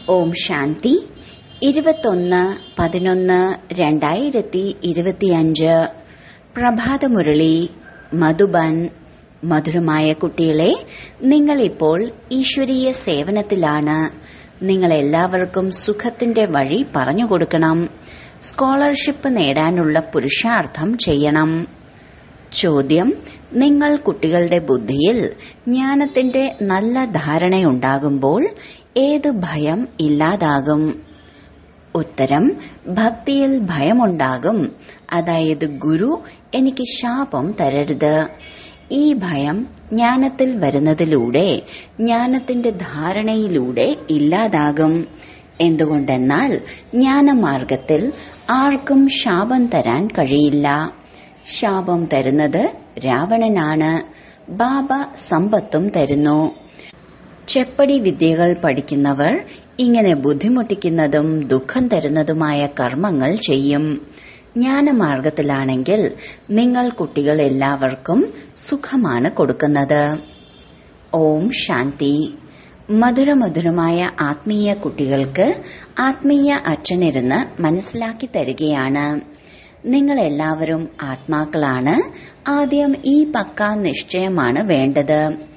ഓം ശാന്തി ഇരുപത്തൊന്ന് പതിനൊന്ന് രണ്ടായിരത്തി ഇരുപത്തിയഞ്ച് പ്രഭാതമുരളി മധുബൻ മധുരമായ കുട്ടികളെ നിങ്ങളിപ്പോൾ ഈശ്വരീയ സേവനത്തിലാണ് നിങ്ങൾ എല്ലാവർക്കും സുഖത്തിന്റെ വഴി പറഞ്ഞു കൊടുക്കണം സ്കോളർഷിപ്പ് നേടാനുള്ള പുരുഷാർത്ഥം ചെയ്യണം ചോദ്യം നിങ്ങൾ കുട്ടികളുടെ ബുദ്ധിയിൽ ജ്ഞാനത്തിന്റെ നല്ല ധാരണയുണ്ടാകുമ്പോൾ ഏത് ഭയം ഇല്ലാതാകും ഉത്തരം ഭക്തിയിൽ ഭയമുണ്ടാകും അതായത് ഗുരു എനിക്ക് ശാപം തരരുത് ഈ ഭയം ജ്ഞാനത്തിൽ വരുന്നതിലൂടെ ജ്ഞാനത്തിന്റെ ധാരണയിലൂടെ ഇല്ലാതാകും എന്തുകൊണ്ടെന്നാൽ ജ്ഞാനമാർഗത്തിൽ ആർക്കും ശാപം തരാൻ കഴിയില്ല ശാപം തരുന്നത് രാവണനാണ് ബാബ സമ്പത്തും തരുന്നു ചെപ്പടി വിദ്യകൾ പഠിക്കുന്നവർ ഇങ്ങനെ ബുദ്ധിമുട്ടിക്കുന്നതും ദുഃഖം തരുന്നതുമായ കർമ്മങ്ങൾ ചെയ്യും ജ്ഞാനമാർഗത്തിലാണെങ്കിൽ നിങ്ങൾ കുട്ടികൾ എല്ലാവർക്കും സുഖമാണ് കൊടുക്കുന്നത് ഓം ശാന്തി മധുരമധുരമായ ആത്മീയ കുട്ടികൾക്ക് ആത്മീയ അച്ഛനിരുന്ന് മനസ്സിലാക്കി തരികയാണ് നിങ്ങൾ എല്ലാവരും ആത്മാക്കളാണ് ആദ്യം ഈ പക്ക നിശ്ചയമാണ് വേണ്ടത്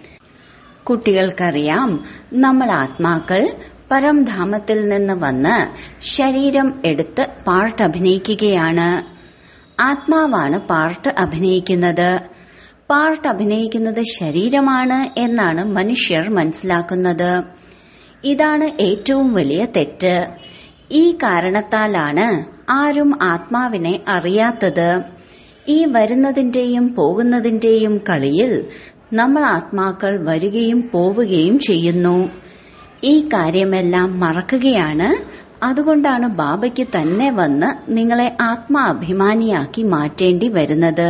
കുട്ടികൾക്കറിയാം നമ്മൾ ആത്മാക്കൾ പരംധാമത്തിൽ നിന്ന് വന്ന് ശരീരം എടുത്ത് പാർട്ട് അഭിനയിക്കുകയാണ് ആത്മാവാണ് പാർട്ട് അഭിനയിക്കുന്നത് പാർട്ട് അഭിനയിക്കുന്നത് ശരീരമാണ് എന്നാണ് മനുഷ്യർ മനസ്സിലാക്കുന്നത് ഇതാണ് ഏറ്റവും വലിയ തെറ്റ് ഈ കാരണത്താലാണ് ആരും ആത്മാവിനെ അറിയാത്തത് ഈ വരുന്നതിന്റെയും പോകുന്നതിന്റെയും കളിയിൽ നമ്മൾ ആത്മാക്കൾ വരികയും പോവുകയും ചെയ്യുന്നു ഈ കാര്യമെല്ലാം മറക്കുകയാണ് അതുകൊണ്ടാണ് ബാബയ്ക്ക് തന്നെ വന്ന് നിങ്ങളെ ആത്മാഭിമാനിയാക്കി മാറ്റേണ്ടി വരുന്നത്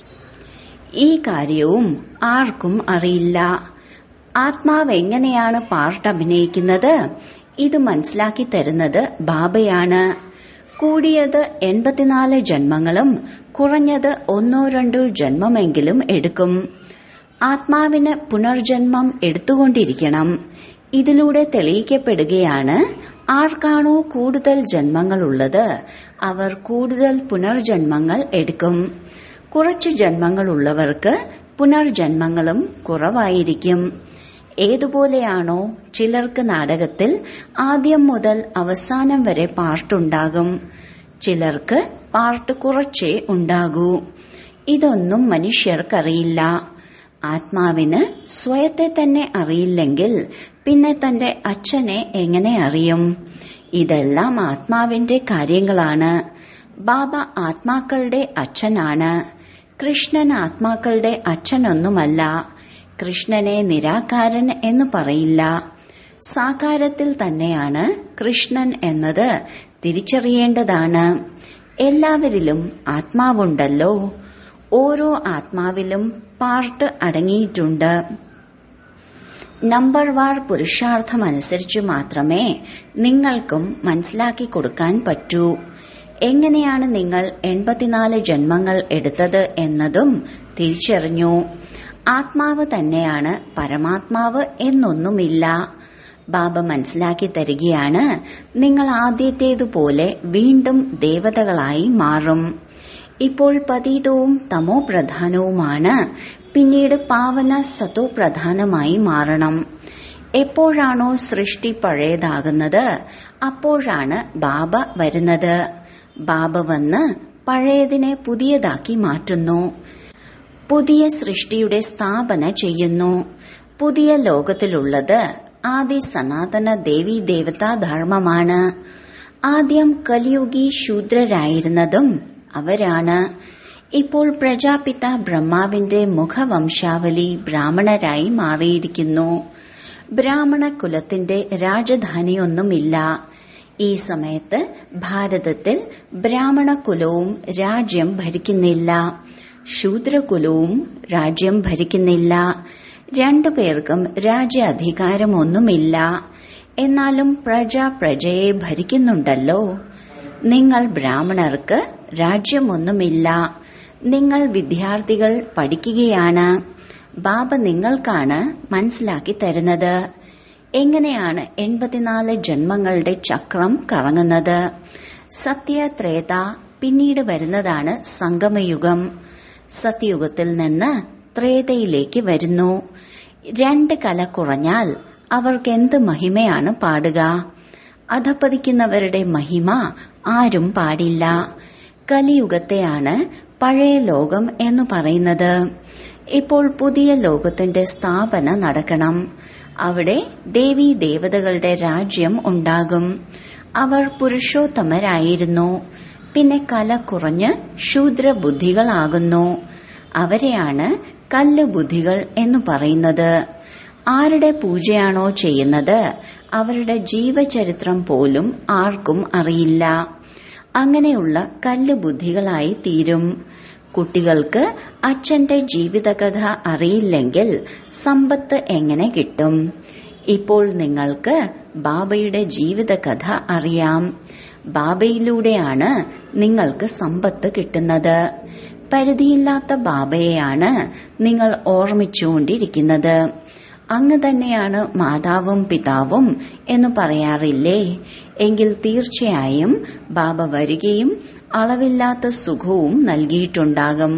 ഈ കാര്യവും ആർക്കും അറിയില്ല ആത്മാവ് എങ്ങനെയാണ് പാർട്ട് അഭിനയിക്കുന്നത് ഇത് മനസ്സിലാക്കി തരുന്നത് ബാബയാണ് കൂടിയത് എൺപത്തിനാല് ജന്മങ്ങളും കുറഞ്ഞത് ഒന്നോ രണ്ടോ ജന്മമെങ്കിലും എടുക്കും ആത്മാവിന് പുനർജന്മം എടുത്തുകൊണ്ടിരിക്കണം ഇതിലൂടെ തെളിയിക്കപ്പെടുകയാണ് ആർക്കാണോ കൂടുതൽ ജന്മങ്ങളുള്ളത് അവർ കൂടുതൽ പുനർജന്മങ്ങൾ എടുക്കും കുറച്ച് ജന്മങ്ങളുള്ളവർക്ക് പുനർജന്മങ്ങളും കുറവായിരിക്കും ഏതുപോലെയാണോ ചിലർക്ക് നാടകത്തിൽ ആദ്യം മുതൽ അവസാനം വരെ പാർട്ടുണ്ടാകും ചിലർക്ക് പാർട്ട് കുറച്ചേ ഉണ്ടാകൂ ഇതൊന്നും മനുഷ്യർക്കറിയില്ല ആത്മാവിന് സ്വയത്തെ തന്നെ അറിയില്ലെങ്കിൽ പിന്നെ തന്റെ അച്ഛനെ എങ്ങനെ അറിയും ഇതെല്ലാം ആത്മാവിന്റെ കാര്യങ്ങളാണ് ബാബ ആത്മാക്കളുടെ അച്ഛനാണ് കൃഷ്ണൻ ആത്മാക്കളുടെ അച്ഛനൊന്നുമല്ല കൃഷ്ണനെ നിരാകാരൻ എന്ന് പറയില്ല സാകാരത്തിൽ തന്നെയാണ് കൃഷ്ണൻ എന്നത് തിരിച്ചറിയേണ്ടതാണ് എല്ലാവരിലും ആത്മാവുണ്ടല്ലോ ഓരോ ആത്മാവിലും പാർട്ട് അടങ്ങിയിട്ടുണ്ട് നമ്പർ വാർ പുരുഷാർത്ഥമനുസരിച്ച് മാത്രമേ നിങ്ങൾക്കും മനസ്സിലാക്കി കൊടുക്കാൻ പറ്റൂ എങ്ങനെയാണ് നിങ്ങൾ എൺപത്തിനാല് ജന്മങ്ങൾ എടുത്തത് എന്നതും തിരിച്ചറിഞ്ഞു ആത്മാവ് തന്നെയാണ് പരമാത്മാവ് എന്നൊന്നുമില്ല ബാബ മനസ്സിലാക്കി തരികയാണ് നിങ്ങൾ ആദ്യത്തേതുപോലെ വീണ്ടും ദേവതകളായി മാറും ഇപ്പോൾ പതീതവും തമോ പ്രധാനവുമാണ് പിന്നീട് പാവന സതോ പ്രധാനമായി മാറണം എപ്പോഴാണോ സൃഷ്ടി പഴയതാകുന്നത് അപ്പോഴാണ് ബാബ വരുന്നത് ബാബ വന്ന് പഴയതിനെ പുതിയതാക്കി മാറ്റുന്നു പുതിയ സൃഷ്ടിയുടെ സ്ഥാപന ചെയ്യുന്നു പുതിയ ലോകത്തിലുള്ളത് ആദി സനാതന ദേവീ ദേവതാ ധർമ്മമാണ് ആദ്യം കലിയുഗി ശൂദ്രരായിരുന്നതും അവരാണ് ഇപ്പോൾ പ്രജാപിത ബ്രഹ്മാവിന്റെ മുഖവംശാവലി ബ്രാഹ്മണരായി മാറിയിരിക്കുന്നു ബ്രാഹ്മണ കുലത്തിന്റെ രാജധാനിയൊന്നുമില്ല ഈ സമയത്ത് ഭാരതത്തിൽ ബ്രാഹ്മണ കുലവും രാജ്യം ഭരിക്കുന്നില്ല ശൂദ്രകുലവും രാജ്യം ഭരിക്കുന്നില്ല രണ്ടു പേർക്കും രാജ്യാധികാരമൊന്നുമില്ല എന്നാലും പ്രജ പ്രജയെ ഭരിക്കുന്നുണ്ടല്ലോ നിങ്ങൾ ബ്രാഹ്മണർക്ക് രാജ്യമൊന്നുമില്ല നിങ്ങൾ വിദ്യാർത്ഥികൾ പഠിക്കുകയാണ് ബാബ നിങ്ങൾക്കാണ് മനസ്സിലാക്കി തരുന്നത് എങ്ങനെയാണ് എൺപത്തിനാല് ജന്മങ്ങളുടെ ചക്രം കറങ്ങുന്നത് സത്യത്രേത പിന്നീട് വരുന്നതാണ് സംഗമയുഗം സത്യയുഗത്തിൽ നിന്ന് ത്രേതയിലേക്ക് വരുന്നു രണ്ട് കല കുറഞ്ഞാൽ അവർക്ക് എന്ത് മഹിമയാണ് പാടുക അധപ്പതിക്കുന്നവരുടെ മഹിമ ആരും പാടില്ല കലിയുഗത്തെയാണ് പഴയ ലോകം എന്ന് പറയുന്നത് ഇപ്പോൾ പുതിയ ലോകത്തിന്റെ സ്ഥാപന നടക്കണം അവിടെ ദേവീ ദേവതകളുടെ രാജ്യം ഉണ്ടാകും അവർ പുരുഷോത്തമരായിരുന്നു പിന്നെ കല കുറഞ്ഞ് ശൂദ്രബുദ്ധികളാകുന്നു അവരെയാണ് കല്ല് ബുദ്ധികൾ എന്ന് പറയുന്നത് ആരുടെ പൂജയാണോ ചെയ്യുന്നത് അവരുടെ ജീവചരിത്രം പോലും ആർക്കും അറിയില്ല അങ്ങനെയുള്ള കല്ല് ബുദ്ധികളായി തീരും കുട്ടികൾക്ക് അച്ഛന്റെ ജീവിതകഥ അറിയില്ലെങ്കിൽ സമ്പത്ത് എങ്ങനെ കിട്ടും ഇപ്പോൾ നിങ്ങൾക്ക് ബാബയുടെ ജീവിതകഥ അറിയാം ബാബയിലൂടെയാണ് നിങ്ങൾക്ക് സമ്പത്ത് കിട്ടുന്നത് പരിധിയില്ലാത്ത ബാബയെയാണ് നിങ്ങൾ ഓർമ്മിച്ചുകൊണ്ടിരിക്കുന്നത് അങ്ങ് തന്നെയാണ് മാതാവും പിതാവും എന്ന് പറയാറില്ലേ എങ്കിൽ തീർച്ചയായും ബാബ വരികയും അളവില്ലാത്ത സുഖവും നൽകിയിട്ടുണ്ടാകും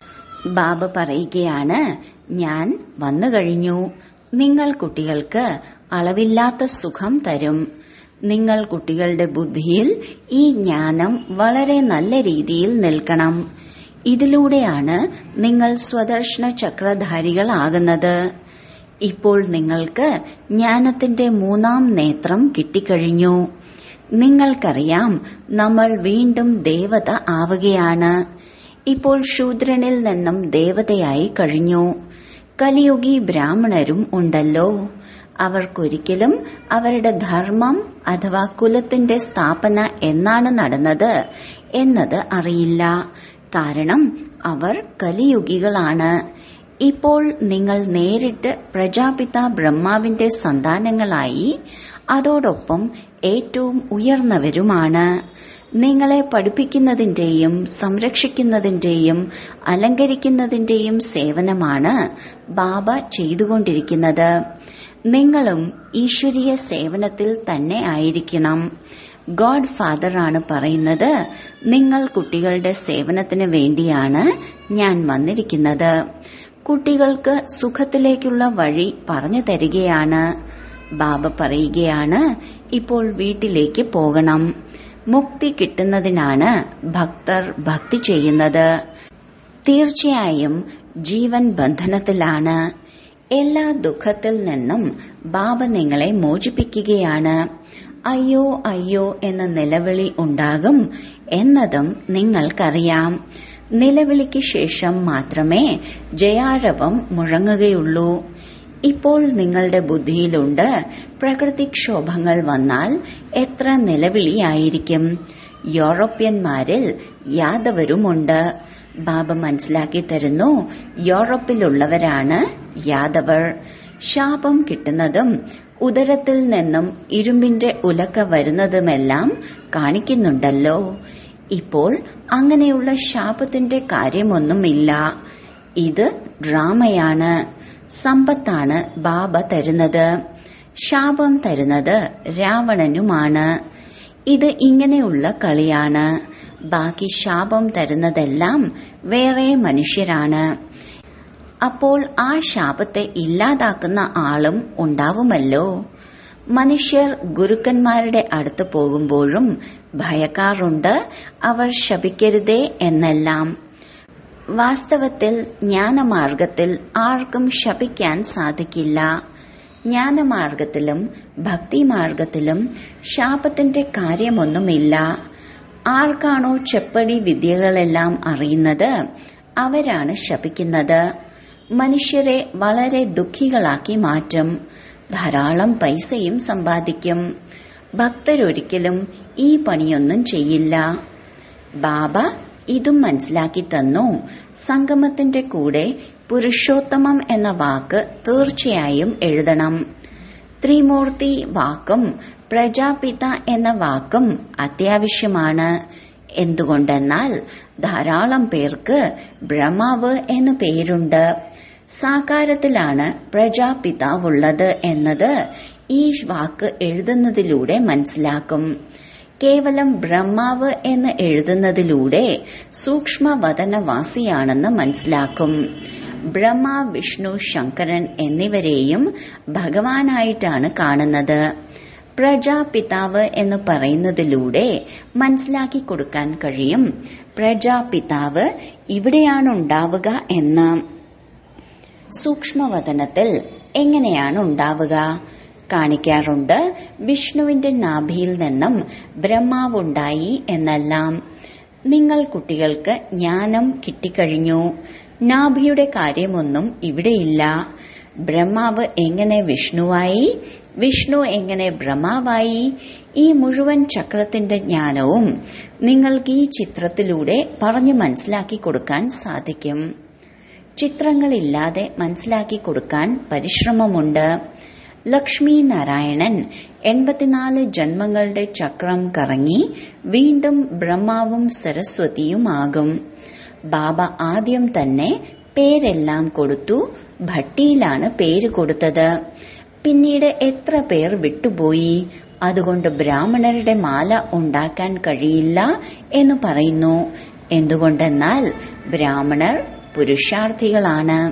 ബാബ പറയുകയാണ് ഞാൻ വന്നു കഴിഞ്ഞു നിങ്ങൾ കുട്ടികൾക്ക് അളവില്ലാത്ത സുഖം തരും നിങ്ങൾ കുട്ടികളുടെ ബുദ്ധിയിൽ ഈ ജ്ഞാനം വളരെ നല്ല രീതിയിൽ നിൽക്കണം ഇതിലൂടെയാണ് നിങ്ങൾ സ്വദർശന ചക്രധാരികളാകുന്നത് ഇപ്പോൾ നിങ്ങൾക്ക് ജ്ഞാനത്തിന്റെ മൂന്നാം നേത്രം കിട്ടിക്കഴിഞ്ഞു നിങ്ങൾക്കറിയാം നമ്മൾ വീണ്ടും ദേവത ആവുകയാണ് ഇപ്പോൾ ശൂദ്രനിൽ നിന്നും ദേവതയായി കഴിഞ്ഞു കലിയുഗി ബ്രാഹ്മണരും ഉണ്ടല്ലോ അവർക്കൊരിക്കലും അവരുടെ ധർമ്മം അഥവാ കുലത്തിന്റെ സ്ഥാപന എന്നാണ് നടന്നത് എന്നത് അറിയില്ല കാരണം അവർ കലിയുഗികളാണ് ഇപ്പോൾ നിങ്ങൾ നേരിട്ട് പ്രജാപിത ബ്രഹ്മാവിന്റെ സന്താനങ്ങളായി അതോടൊപ്പം ഏറ്റവും ഉയർന്നവരുമാണ് നിങ്ങളെ പഠിപ്പിക്കുന്നതിന്റെയും സംരക്ഷിക്കുന്നതിന്റെയും അലങ്കരിക്കുന്നതിന്റെയും സേവനമാണ് ബാബ ചെയ്തുകൊണ്ടിരിക്കുന്നത് നിങ്ങളും ഈശ്വരീയ സേവനത്തിൽ തന്നെ ആയിരിക്കണം ഗോഡ് ഫാദർ ആണ് പറയുന്നത് നിങ്ങൾ കുട്ടികളുടെ സേവനത്തിന് വേണ്ടിയാണ് ഞാൻ വന്നിരിക്കുന്നത് കുട്ടികൾക്ക് സുഖത്തിലേക്കുള്ള വഴി പറഞ്ഞു തരികയാണ് ബാബ പറയുകയാണ് ഇപ്പോൾ വീട്ടിലേക്ക് പോകണം മുക്തി കിട്ടുന്നതിനാണ് ഭക്തർ ഭക്തി ചെയ്യുന്നത് തീർച്ചയായും ജീവൻ ബന്ധനത്തിലാണ് എല്ലാ ദുഃഖത്തിൽ നിന്നും ബാബ നിങ്ങളെ മോചിപ്പിക്കുകയാണ് അയ്യോ അയ്യോ എന്ന നിലവിളി ഉണ്ടാകും എന്നതും നിങ്ങൾക്കറിയാം നിലവിളിക്ക് ശേഷം മാത്രമേ ജയാരവം മുഴങ്ങുകയുള്ളൂ ഇപ്പോൾ നിങ്ങളുടെ ബുദ്ധിയിലുണ്ട് പ്രകൃതിക്ഷോഭങ്ങൾ വന്നാൽ എത്ര നിലവിളിയായിരിക്കും യൂറോപ്യന്മാരിൽ യാദവരുമുണ്ട് ബാബ മനസ്സിലാക്കി തരുന്നു യൂറോപ്പിലുള്ളവരാണ് യാദവർ ശാപം കിട്ടുന്നതും ഉദരത്തിൽ നിന്നും ഇരുമ്പിന്റെ ഉലക്ക വരുന്നതുമെല്ലാം കാണിക്കുന്നുണ്ടല്ലോ ഇപ്പോൾ അങ്ങനെയുള്ള ശാപത്തിന്റെ കാര്യമൊന്നുമില്ല ഇത് ഡ്രാമയാണ് സമ്പത്താണ് ബാബ തരുന്നത് ശാപം തരുന്നത് രാവണനുമാണ് ഇത് ഇങ്ങനെയുള്ള കളിയാണ് ബാക്കി ശാപം തരുന്നതെല്ലാം വേറെ മനുഷ്യരാണ് അപ്പോൾ ആ ശാപത്തെ ഇല്ലാതാക്കുന്ന ആളും ഉണ്ടാവുമല്ലോ മനുഷ്യർ ഗുരുക്കന്മാരുടെ അടുത്ത് പോകുമ്പോഴും ഭയക്കാറുണ്ട് അവർ ശപിക്കരുതേ എന്നെല്ലാം വാസ്തവത്തിൽ ജ്ഞാനമാർഗത്തിൽ ആർക്കും ശപിക്കാൻ സാധിക്കില്ല ജ്ഞാനമാർഗത്തിലും ഭക്തിമാർഗത്തിലും ശാപത്തിന്റെ കാര്യമൊന്നുമില്ല ആർക്കാണോ ചെപ്പടി വിദ്യകളെല്ലാം അറിയുന്നത് അവരാണ് ശപിക്കുന്നത് മനുഷ്യരെ വളരെ ദുഃഖികളാക്കി മാറ്റും ധാരാളം പൈസയും സമ്പാദിക്കും ഭക്തരൊരിക്കലും ഈ പണിയൊന്നും ചെയ്യില്ല ബാബ ഇതും മനസ്സിലാക്കി തന്നു സംഗമത്തിന്റെ കൂടെ പുരുഷോത്തമം എന്ന വാക്ക് തീർച്ചയായും എഴുതണം ത്രിമൂർത്തി വാക്കും പ്രജാപിത എന്ന വാക്കും അത്യാവശ്യമാണ് എന്തുകൊണ്ടെന്നാൽ ധാരാളം പേർക്ക് ബ്രഹ്മാവ് എന്നു പേരുണ്ട് സാകാരത്തിലാണ് പ്രജാപിതാവുള്ളത് എന്നത് ഈ വാക്ക് എഴുതുന്നതിലൂടെ മനസ്സിലാക്കും കേവലം ബ്രഹ്മാവ് എന്ന് എഴുതുന്നതിലൂടെ സൂക്ഷ്മവതനവാസിയാണെന്ന് മനസ്സിലാക്കും ബ്രഹ്മ വിഷ്ണു ശങ്കരൻ എന്നിവരെയും ഭഗവാനായിട്ടാണ് കാണുന്നത് പ്രജാപിതാവ് എന്ന് പറയുന്നതിലൂടെ മനസ്സിലാക്കി കൊടുക്കാൻ കഴിയും പ്രജാപിതാവ് ഇവിടെയാണ് ഉണ്ടാവുക എന്ന് സൂക്ഷ്മവതനത്തിൽ എങ്ങനെയാണ് ഉണ്ടാവുക കാണിക്കാറുണ്ട് വിഷ്ണുവിന്റെ നാഭിയിൽ നിന്നും ബ്രഹ്മാവുണ്ടായി എന്നെല്ലാം നിങ്ങൾ കുട്ടികൾക്ക് ജ്ഞാനം കിട്ടിക്കഴിഞ്ഞു നാഭിയുടെ കാര്യമൊന്നും ഇവിടെയില്ല ബ്രഹ്മാവ് എങ്ങനെ വിഷ്ണുവായി വിഷ്ണു എങ്ങനെ ബ്രഹ്മാവായി ഈ മുഴുവൻ ചക്രത്തിന്റെ ജ്ഞാനവും നിങ്ങൾക്ക് ഈ ചിത്രത്തിലൂടെ പറഞ്ഞു മനസ്സിലാക്കി കൊടുക്കാൻ സാധിക്കും ചിത്രങ്ങളില്ലാതെ മനസ്സിലാക്കി കൊടുക്കാൻ പരിശ്രമമുണ്ട് ലക്ഷ്മി നാരായണൻ എൺപത്തിനാല് ജന്മങ്ങളുടെ ചക്രം കറങ്ങി വീണ്ടും ബ്രഹ്മാവും സരസ്വതിയുമാകും ബാബ ആദ്യം തന്നെ പേരെല്ലാം കൊടുത്തു ഭട്ടിയിലാണ് പേര് കൊടുത്തത് പിന്നീട് എത്ര പേർ വിട്ടുപോയി അതുകൊണ്ട് ബ്രാഹ്മണരുടെ മാല ഉണ്ടാക്കാൻ കഴിയില്ല എന്ന് പറയുന്നു എന്തുകൊണ്ടെന്നാൽ ബ്രാഹ്മണർ പുരുഷാർത്ഥികളാണ്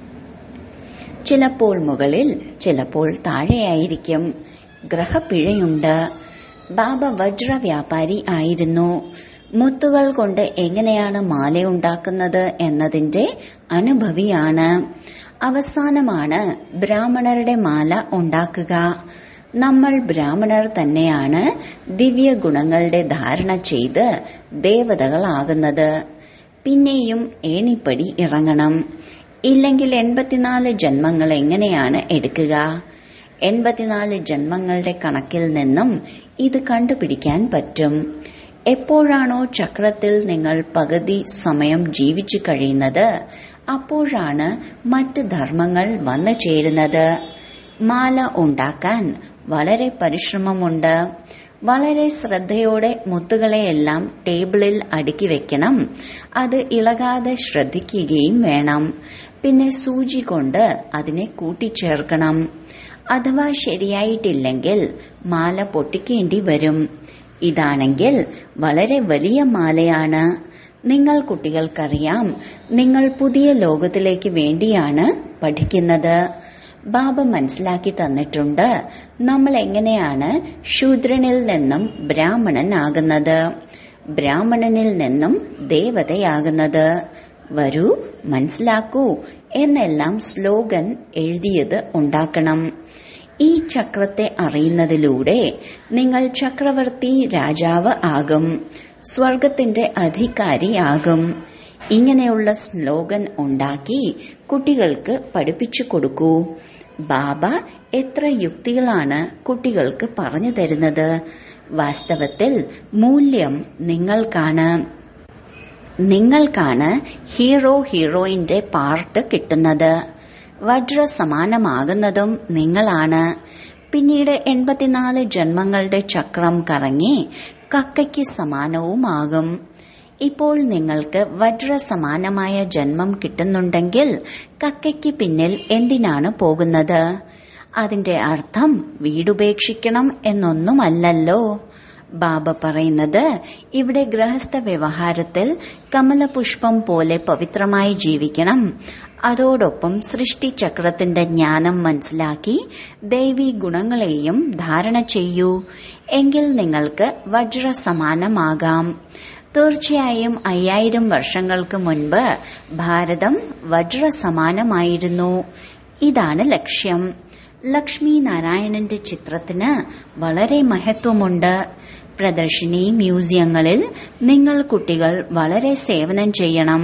ചിലപ്പോൾ മുകളിൽ ചിലപ്പോൾ താഴെയായിരിക്കും ഗ്രഹപ്പിഴയുണ്ട് ബാബ വജ്ര വ്യാപാരി ആയിരുന്നു മുത്തുകൾ കൊണ്ട് എങ്ങനെയാണ് മാലയുണ്ടാക്കുന്നത് എന്നതിന്റെ അനുഭവിയാണ് അവസാനമാണ് ബ്രാഹ്മണരുടെ മാല ഉണ്ടാക്കുക നമ്മൾ ബ്രാഹ്മണർ തന്നെയാണ് ദിവ്യ ഗുണങ്ങളുടെ ധാരണ ചെയ്ത് ദേവതകളാകുന്നത് പിന്നെയും ഏണിപ്പടി ഇറങ്ങണം ഇല്ലെങ്കിൽ എൺപത്തിനാല് ജന്മങ്ങൾ എങ്ങനെയാണ് എടുക്കുക എൺപത്തിനാല് ജന്മങ്ങളുടെ കണക്കിൽ നിന്നും ഇത് കണ്ടുപിടിക്കാൻ പറ്റും എപ്പോഴാണോ ചക്രത്തിൽ നിങ്ങൾ പകുതി സമയം ജീവിച്ചു കഴിയുന്നത് അപ്പോഴാണ് മറ്റ് ധർമ്മങ്ങൾ വന്നു ചേരുന്നത് മാല ഉണ്ടാക്കാൻ വളരെ പരിശ്രമമുണ്ട് വളരെ ശ്രദ്ധയോടെ മുത്തുകളെയെല്ലാം ടേബിളിൽ അടുക്കി വെക്കണം അത് ഇളകാതെ ശ്രദ്ധിക്കുകയും വേണം പിന്നെ സൂചി കൊണ്ട് അതിനെ കൂട്ടിച്ചേർക്കണം അഥവാ ശരിയായിട്ടില്ലെങ്കിൽ മാല പൊട്ടിക്കേണ്ടി വരും ഇതാണെങ്കിൽ വളരെ വലിയ മാലയാണ് നിങ്ങൾ കുട്ടികൾക്കറിയാം നിങ്ങൾ പുതിയ ലോകത്തിലേക്ക് വേണ്ടിയാണ് പഠിക്കുന്നത് ബാബ മനസ്സിലാക്കി തന്നിട്ടുണ്ട് നമ്മൾ എങ്ങനെയാണ് ശൂദ്രനിൽ നിന്നും ബ്രാഹ്മണനാകുന്നത് ബ്രാഹ്മണനിൽ നിന്നും ദേവതയാകുന്നത് വരൂ മനസ്സിലാക്കൂ എന്നെല്ലാം സ്ലോഗൻ എഴുതിയത് ഉണ്ടാക്കണം ഈ ചക്രത്തെ അറിയുന്നതിലൂടെ നിങ്ങൾ ചക്രവർത്തി രാജാവ് ആകും സ്വർഗത്തിന്റെ അധികാരിയാകും ഇങ്ങനെയുള്ള സ്ലോഗൻ ഉണ്ടാക്കി കുട്ടികൾക്ക് പഠിപ്പിച്ചു കൊടുക്കൂ ബാബ എത്ര യുക്തികളാണ് കുട്ടികൾക്ക് പറഞ്ഞു തരുന്നത് വാസ്തവത്തിൽ മൂല്യം നിങ്ങൾക്കാണ് നിങ്ങൾക്കാണ് ഹീറോ ഹീറോയിന്റെ പാർട്ട് കിട്ടുന്നത് വജ്ര സമാനമാകുന്നതും നിങ്ങളാണ് പിന്നീട് എൺപത്തിനാല് ജന്മങ്ങളുടെ ചക്രം കറങ്ങി കക്കയ്ക്ക് സമാനവുമാകും ഇപ്പോൾ നിങ്ങൾക്ക് വജ്ര സമാനമായ ജന്മം കിട്ടുന്നുണ്ടെങ്കിൽ കക്കയ്ക്ക് പിന്നിൽ എന്തിനാണ് പോകുന്നത് അതിന്റെ അർത്ഥം വീടുപേക്ഷിക്കണം എന്നൊന്നുമല്ലല്ലോ ബാബ പറയുന്നത് ഇവിടെ ഗൃഹസ്ഥ വ്യവഹാരത്തിൽ കമലപുഷ്പം പോലെ പവിത്രമായി ജീവിക്കണം അതോടൊപ്പം സൃഷ്ടിചക്രത്തിന്റെ ജ്ഞാനം മനസ്സിലാക്കി ദൈവീ ഗുണങ്ങളെയും ധാരണ ചെയ്യൂ എങ്കിൽ നിങ്ങൾക്ക് വജ്ര സമാനമാകാം തീർച്ചയായും അയ്യായിരം വർഷങ്ങൾക്ക് മുൻപ് ഭാരതം വജ്ര സമാനമായിരുന്നു ഇതാണ് ലക്ഷ്യം ലക്ഷ്മി നാരായണന്റെ ചിത്രത്തിന് വളരെ മഹത്വമുണ്ട് പ്രദർശിനി മ്യൂസിയങ്ങളിൽ നിങ്ങൾ കുട്ടികൾ വളരെ സേവനം ചെയ്യണം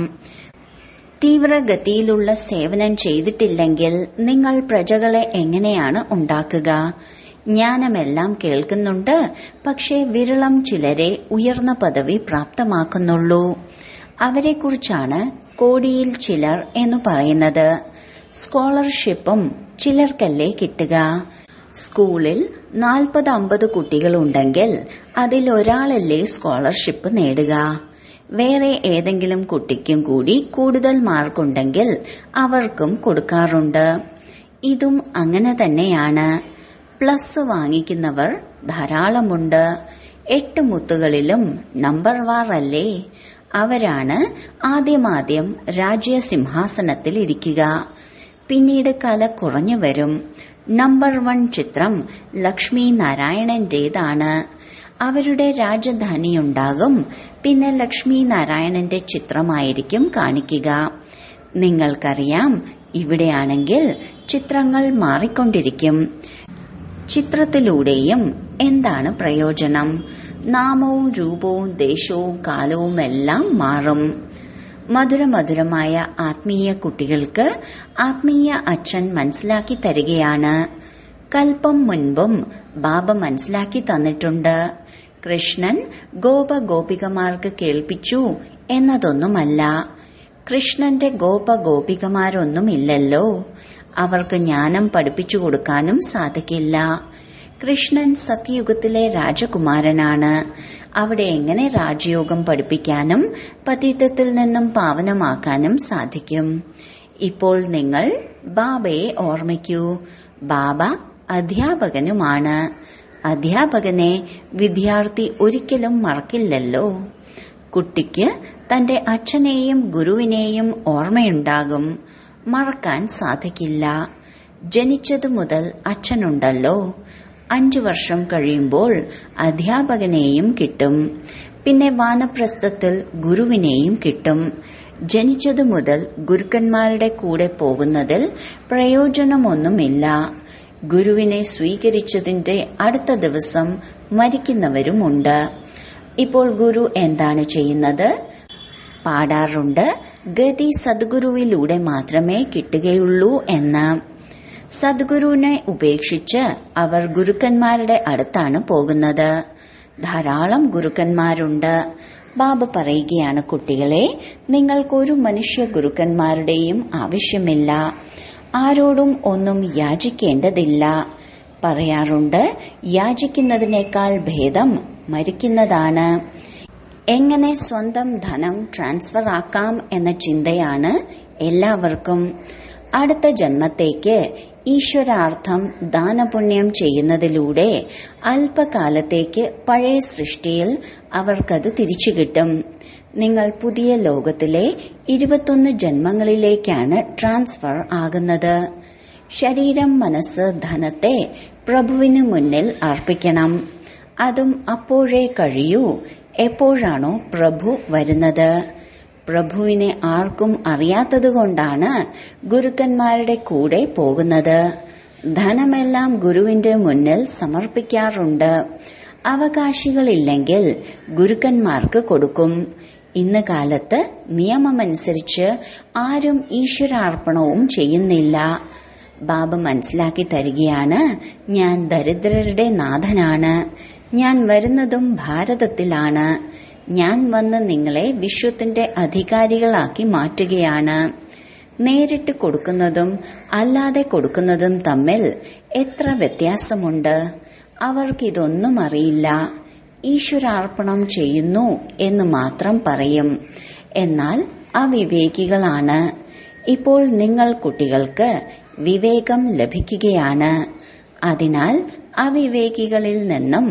തീവ്രഗതിയിലുള്ള സേവനം ചെയ്തിട്ടില്ലെങ്കിൽ നിങ്ങൾ പ്രജകളെ എങ്ങനെയാണ് ഉണ്ടാക്കുക ജ്ഞാനമെല്ലാം കേൾക്കുന്നുണ്ട് പക്ഷേ വിരളം ചിലരെ ഉയർന്ന പദവി പ്രാപ്തമാക്കുന്നുള്ളൂ അവരെക്കുറിച്ചാണ് കോടിയിൽ ചിലർ എന്ന് പറയുന്നത് സ്കോളർഷിപ്പും ചിലർക്കല്ലേ കിട്ടുക സ്കൂളിൽ നാൽപ്പത് അമ്പത് കുട്ടികളുണ്ടെങ്കിൽ അതിൽ ഒരാളല്ലേ സ്കോളർഷിപ്പ് നേടുക വേറെ ഏതെങ്കിലും കുട്ടിക്കും കൂടി കൂടുതൽ മാർക്കുണ്ടെങ്കിൽ അവർക്കും കൊടുക്കാറുണ്ട് ഇതും അങ്ങനെ തന്നെയാണ് പ്ലസ് വാങ്ങിക്കുന്നവർ ധാരാളമുണ്ട് എട്ട് മുത്തുകളിലും നമ്പർ വാർ അല്ലേ അവരാണ് ആദ്യമാദ്യം രാജ്യസിംഹാസനത്തിൽ ഇരിക്കുക പിന്നീട് കല കുറഞ്ഞു വരും നമ്പർ വൺ ചിത്രം ലക്ഷ്മി നാരായണന്റേതാണ് അവരുടെ രാജധാനിയുണ്ടാകും പിന്നെ ലക്ഷ്മി നാരായണന്റെ ചിത്രമായിരിക്കും കാണിക്കുക നിങ്ങൾക്കറിയാം ഇവിടെയാണെങ്കിൽ ചിത്രങ്ങൾ മാറിക്കൊണ്ടിരിക്കും ചിത്രത്തിലൂടെയും എന്താണ് പ്രയോജനം നാമവും രൂപവും ദേശവും കാലവും എല്ലാം മാറും മധുരമധുരമായ ആത്മീയ കുട്ടികൾക്ക് ആത്മീയ അച്ഛൻ മനസ്സിലാക്കി തരികയാണ് കൽപ്പം മുൻപും ബാബ മനസ്സിലാക്കി തന്നിട്ടുണ്ട് കൃഷ്ണൻ ഗോപ ഗോപികമാർക്ക് കേൾപ്പിച്ചു എന്നതൊന്നുമല്ല കൃഷ്ണന്റെ ഗോപ ഗോപികമാരൊന്നുമില്ലല്ലോ അവർക്ക് ജ്ഞാനം പഠിപ്പിച്ചു കൊടുക്കാനും സാധിക്കില്ല കൃഷ്ണൻ സത്യയുഗത്തിലെ രാജകുമാരനാണ് അവിടെ എങ്ങനെ രാജയോഗം പഠിപ്പിക്കാനും പതീതത്തിൽ നിന്നും പാവനമാക്കാനും സാധിക്കും ഇപ്പോൾ നിങ്ങൾ ബാബയെ ഓർമ്മിക്കൂ ബാബ അധ്യാപകനുമാണ് അധ്യാപകനെ വിദ്യാർത്ഥി ഒരിക്കലും മറക്കില്ലല്ലോ കുട്ടിക്ക് തന്റെ അച്ഛനെയും ഗുരുവിനെയും ഓർമ്മയുണ്ടാകും മറക്കാൻ സാധിക്കില്ല ജനിച്ചതു മുതൽ അച്ഛനുണ്ടല്ലോ അഞ്ചു വർഷം കഴിയുമ്പോൾ അധ്യാപകനെയും കിട്ടും പിന്നെ വാനപ്രസ്ഥത്തിൽ ഗുരുവിനെയും കിട്ടും ജനിച്ചതു മുതൽ ഗുരുക്കന്മാരുടെ കൂടെ പോകുന്നതിൽ പ്രയോജനമൊന്നുമില്ല ഗുരുവിനെ സ്വീകരിച്ചതിന്റെ അടുത്ത ദിവസം മരിക്കുന്നവരുമുണ്ട് ഇപ്പോൾ ഗുരു എന്താണ് ചെയ്യുന്നത് പാടാറുണ്ട് ഗതി സദ്ഗുരുവിലൂടെ മാത്രമേ കിട്ടുകയുള്ളൂ എന്ന് സദ്ഗുരുവിനെ ഉപേക്ഷിച്ച് അവർ ഗുരുക്കന്മാരുടെ അടുത്താണ് പോകുന്നത് ധാരാളം ഗുരുക്കന്മാരുണ്ട് ബാബ പറയുകയാണ് കുട്ടികളെ നിങ്ങൾക്കൊരു മനുഷ്യ ഗുരുക്കന്മാരുടെയും ആവശ്യമില്ല ആരോടും ഒന്നും യാചിക്കേണ്ടതില്ല പറയാറുണ്ട് യാചിക്കുന്നതിനേക്കാൾ ഭേദം മരിക്കുന്നതാണ് എങ്ങനെ സ്വന്തം ധനം ട്രാൻസ്ഫർ ആക്കാം എന്ന ചിന്തയാണ് എല്ലാവർക്കും അടുത്ത ജന്മത്തേക്ക് ഈശ്വരാർത്ഥം ദാനപുണ്യം ചെയ്യുന്നതിലൂടെ അല്പകാലത്തേക്ക് പഴയ സൃഷ്ടിയിൽ അവർക്കത് തിരിച്ചു കിട്ടും നിങ്ങൾ പുതിയ ലോകത്തിലെ ഇരുപത്തൊന്ന് ജന്മങ്ങളിലേക്കാണ് ട്രാൻസ്ഫർ ആകുന്നത് ശരീരം മനസ്സ് ധനത്തെ പ്രഭുവിന് മുന്നിൽ അർപ്പിക്കണം അതും അപ്പോഴേ കഴിയൂ എപ്പോഴാണോ പ്രഭു വരുന്നത് പ്രഭുവിനെ ആർക്കും അറിയാത്തതുകൊണ്ടാണ് ഗുരുക്കന്മാരുടെ കൂടെ പോകുന്നത് ധനമെല്ലാം ഗുരുവിന്റെ മുന്നിൽ സമർപ്പിക്കാറുണ്ട് അവകാശികളില്ലെങ്കിൽ ഗുരുക്കന്മാർക്ക് കൊടുക്കും ഇന്ന് കാലത്ത് നിയമമനുസരിച്ച് ആരും ഈശ്വരാർപ്പണവും ചെയ്യുന്നില്ല ബാബ മനസ്സിലാക്കി തരികയാണ് ഞാൻ ദരിദ്രരുടെ നാഥനാണ് ഞാൻ വരുന്നതും ഭാരതത്തിലാണ് ഞാൻ വന്ന് നിങ്ങളെ വിശ്വത്തിന്റെ അധികാരികളാക്കി മാറ്റുകയാണ് നേരിട്ട് കൊടുക്കുന്നതും അല്ലാതെ കൊടുക്കുന്നതും തമ്മിൽ എത്ര വ്യത്യാസമുണ്ട് അവർക്കിതൊന്നും അറിയില്ല ഈശ്വരാർപ്പണം ചെയ്യുന്നു എന്ന് മാത്രം പറയും എന്നാൽ അവിവേകികളാണ് ഇപ്പോൾ നിങ്ങൾ കുട്ടികൾക്ക് വിവേകം ലഭിക്കുകയാണ് അതിനാൽ അവിവേകികളിൽ നിന്നും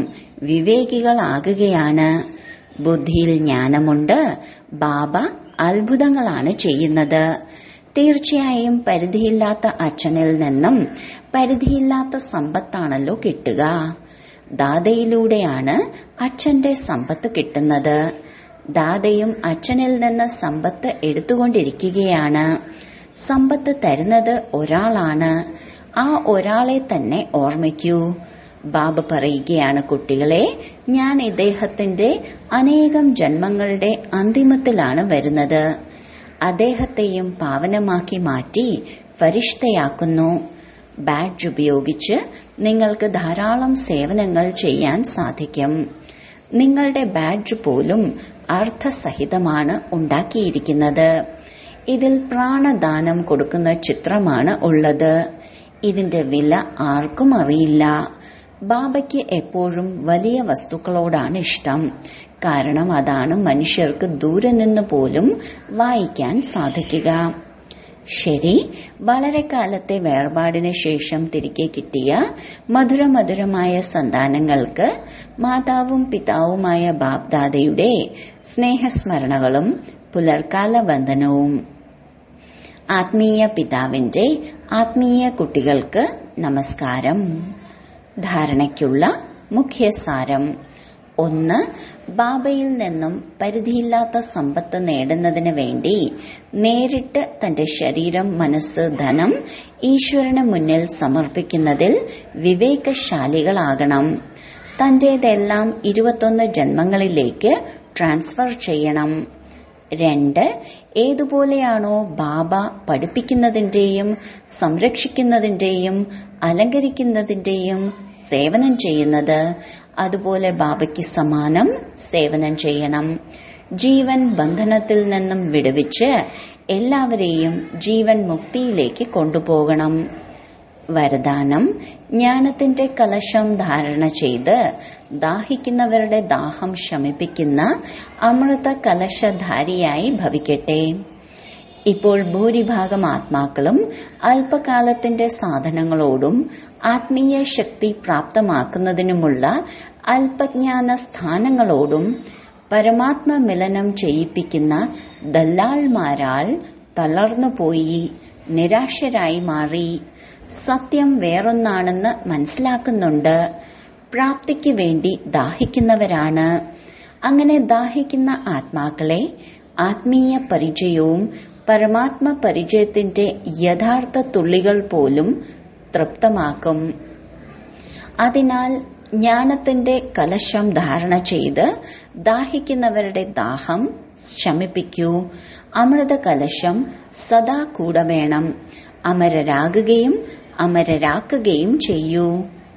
വിവേകികളാകുകയാണ് ബുദ്ധിയിൽ ജ്ഞാനമുണ്ട് ബാബ അത്ഭുതങ്ങളാണ് ചെയ്യുന്നത് തീർച്ചയായും പരിധിയില്ലാത്ത അച്ഛനിൽ നിന്നും പരിധിയില്ലാത്ത സമ്പത്താണല്ലോ കിട്ടുക ദാതയിലൂടെയാണ് അച്ഛന്റെ സമ്പത്ത് കിട്ടുന്നത് ദാതയും അച്ഛനിൽ നിന്ന് സമ്പത്ത് എടുത്തുകൊണ്ടിരിക്കുകയാണ് സമ്പത്ത് തരുന്നത് ഒരാളാണ് ആ ഒരാളെ തന്നെ ഓർമ്മിക്കൂ ബാബ പറയുകയാണ് കുട്ടികളെ ഞാൻ ഇദ്ദേഹത്തിന്റെ അനേകം ജന്മങ്ങളുടെ അന്തിമത്തിലാണ് വരുന്നത് അദ്ദേഹത്തെയും പാവനമാക്കി മാറ്റി ഫരിഷ്തയാക്കുന്നു ബാഡ്ജ് ഉപയോഗിച്ച് നിങ്ങൾക്ക് ധാരാളം സേവനങ്ങൾ ചെയ്യാൻ സാധിക്കും നിങ്ങളുടെ ബാഡ്ജ് പോലും അർത്ഥസഹിതമാണ് ഉണ്ടാക്കിയിരിക്കുന്നത് ഇതിൽ പ്രാണദാനം കൊടുക്കുന്ന ചിത്രമാണ് ഉള്ളത് ഇതിന്റെ വില ആർക്കും അറിയില്ല ബാബയ്ക്ക് എപ്പോഴും വലിയ വസ്തുക്കളോടാണ് ഇഷ്ടം കാരണം അതാണ് മനുഷ്യർക്ക് ദൂരെ നിന്ന് പോലും വായിക്കാൻ സാധിക്കുക ശരി വളരെ കാലത്തെ വേർപാടിന് ശേഷം തിരികെ കിട്ടിയ മധുരമധുരമായ സന്താനങ്ങൾക്ക് മാതാവും പിതാവുമായ ബാബ്ദാദയുടെ സ്നേഹസ്മരണകളും പുലർക്കാല വന്ദനവും ആത്മീയ പിതാവിന്റെ ആത്മീയ കുട്ടികൾക്ക് നമസ്കാരം ധാരണയ്ക്കുള്ള മുഖ്യസാരം ഒന്ന് ബാബയിൽ നിന്നും പരിധിയില്ലാത്ത സമ്പത്ത് നേടുന്നതിന് വേണ്ടി നേരിട്ട് തന്റെ ശരീരം മനസ്സ് ധനം ഈശ്വരന് മുന്നിൽ സമർപ്പിക്കുന്നതിൽ വിവേകശാലികളാകണം തന്റേതെല്ലാം ഇരുപത്തൊന്ന് ജന്മങ്ങളിലേക്ക് ട്രാൻസ്ഫർ ചെയ്യണം രണ്ട് ഏതുപോലെയാണോ ബാബ പഠിപ്പിക്കുന്നതിന്റെയും സംരക്ഷിക്കുന്നതിന്റെയും അലങ്കരിക്കുന്നതിന്റെയും സേവനം ചെയ്യുന്നത് അതുപോലെ ബാബയ്ക്ക് സമാനം സേവനം ചെയ്യണം ജീവൻ ബന്ധനത്തിൽ നിന്നും വിടുവിച്ച് എല്ലാവരെയും ജീവൻ മുക്തിയിലേക്ക് കൊണ്ടുപോകണം വരദാനം ജ്ഞാനത്തിന്റെ കലശം ധാരണ ചെയ്ത് ദാഹിക്കുന്നവരുടെ ദാഹം ശമിപ്പിക്കുന്ന അമൃത കലശധാരിയായി ഭവിക്കട്ടെ ഇപ്പോൾ ഭൂരിഭാഗം ആത്മാക്കളും അല്പകാലത്തിന്റെ സാധനങ്ങളോടും ആത്മീയ ശക്തി പ്രാപ്തമാക്കുന്നതിനുമുള്ള അല്പജ്ഞാന സ്ഥാനങ്ങളോടും പരമാത്മ മിലനം ചെയ്യിപ്പിക്കുന്ന ദല്ലാൾമാരാൽ തളർന്നുപോയി നിരാശരായി മാറി സത്യം വേറൊന്നാണെന്ന് മനസ്സിലാക്കുന്നുണ്ട് പ്രാപ്തിക്ക് വേണ്ടി ദാഹിക്കുന്നവരാണ് അങ്ങനെ ദാഹിക്കുന്ന ആത്മാക്കളെ ആത്മീയ പരിചയവും പരമാത്മ പരിചയത്തിന്റെ യഥാർത്ഥ തുള്ളികൾ പോലും തൃപ്തമാക്കും അതിനാൽ ജ്ഞാനത്തിന്റെ കലശം ധാരണ ചെയ്ത് ദാഹിക്കുന്നവരുടെ ദാഹം ശമിപ്പിക്കൂ അമൃത കലശം സദാ കൂടെ വേണം അമരരാകുകയും അമരരാക്കുകയും ചെയ്യൂ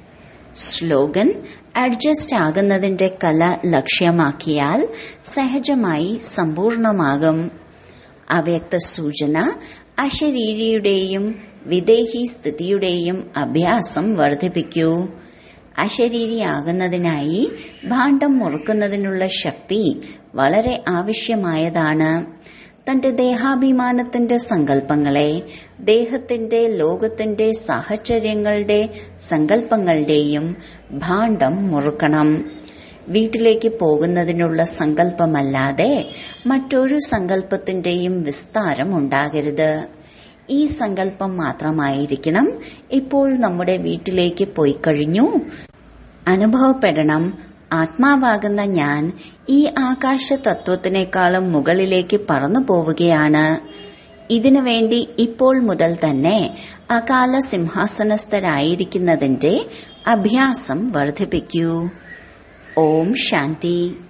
സ്ലോഗൻ അഡ്ജസ്റ്റ് ആകുന്നതിന്റെ കല ലക്ഷ്യമാക്കിയാൽ സഹജമായി സമ്പൂർണമാകും അവ്യക്ത സൂചന അശരീരിയുടെയും വിദേഹി സ്ഥിതിയുടെയും അഭ്യാസം വർദ്ധിപ്പിക്കൂ അശരീരിയാകുന്നതിനായി ഭാണ്ഡം മുറുക്കുന്നതിനുള്ള ശക്തി വളരെ ആവശ്യമായതാണ് തന്റെ ദേഹാഭിമാനത്തിന്റെ സങ്കല്പങ്ങളെ ദേഹത്തിന്റെ ലോകത്തിന്റെ സാഹചര്യങ്ങളുടെ സങ്കല്പങ്ങളുടെയും ഭാണ്ഡം മുറുക്കണം വീട്ടിലേക്ക് പോകുന്നതിനുള്ള സങ്കല്പമല്ലാതെ മറ്റൊരു സങ്കല്പത്തിന്റെയും വിസ്താരം ഉണ്ടാകരുത് ഈ സങ്കല്പം മാത്രമായിരിക്കണം ഇപ്പോൾ നമ്മുടെ വീട്ടിലേക്ക് പോയി കഴിഞ്ഞു അനുഭവപ്പെടണം ആത്മാവാകുന്ന ഞാൻ ഈ ആകാശ തത്വത്തിനേക്കാളും മുകളിലേക്ക് പറന്നു പോവുകയാണ് ഇതിനു വേണ്ടി ഇപ്പോൾ മുതൽ തന്നെ അകാല സിംഹാസനസ്ഥരായിരിക്കുന്നതിന്റെ അഭ്യാസം വർദ്ധിപ്പിക്കൂ ഓം ശാന്തി